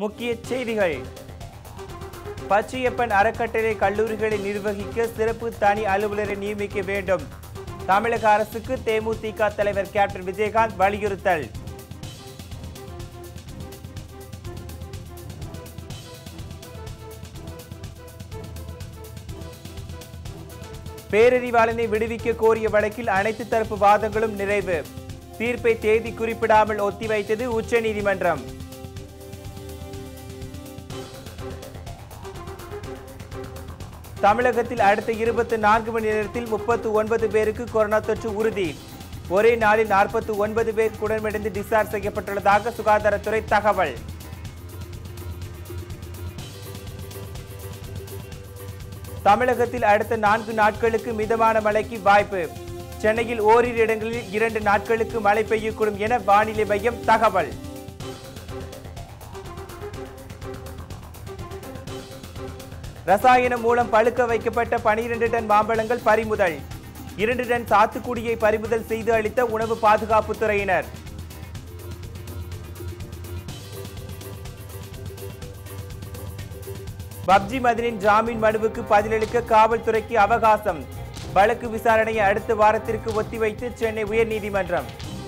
முக்கிய செய்திகள் பச்சையப்பன் அறக்கட்டளை கல்லூரிகளை நிர்வகிக்க சிறப்பு தனி அலுவலரை நியமிக்க வேண்டும் தமிழக அரசுக்கு தேமுதிக தலைவர் கேப்டன் விஜயகாந்த் வலியுறுத்தல் பேரறிவாளனை விடுவிக்க கோரிய வழக்கில் அனைத்து தரப்பு வாதங்களும் நிறைவு தீர்ப்பை தேதி குறிப்பிடாமல் ஒத்திவைத்தது உச்சநீதிமன்றம் தமிழகத்தில் அடுத்த இருபத்தி நான்கு மணி நேரத்தில் முப்பத்து ஒன்பது பேருக்கு கொரோனா தொற்று உறுதி ஒரே நாளில் நாற்பத்தி ஒன்பது பேர் குணமடைந்து டிஸ்சார்ஜ் செய்யப்பட்டுள்ளதாக சுகாதாரத்துறை தகவல் தமிழகத்தில் அடுத்த நான்கு நாட்களுக்கு மிதமான மழைக்கு வாய்ப்பு சென்னையில் ஓரிரு இடங்களில் இரண்டு நாட்களுக்கு மழை பெய்யக்கூடும் என வானிலை மையம் தகவல் ரசாயனம் மூலம் பழுக்க வைக்கப்பட்ட பனிரெண்டு டன் மாம்பழங்கள் பறிமுதல் இரண்டு டன் சாத்துக்குடியை பறிமுதல் செய்து அளித்த உணவு பாதுகாப்பு துறையினர் பப்ஜி மதனின் ஜாமீன் மனுவுக்கு பதிலளிக்க காவல்துறைக்கு அவகாசம் வழக்கு விசாரணையை அடுத்த வாரத்திற்கு ஒத்திவைத்து சென்னை உயர்நீதிமன்றம்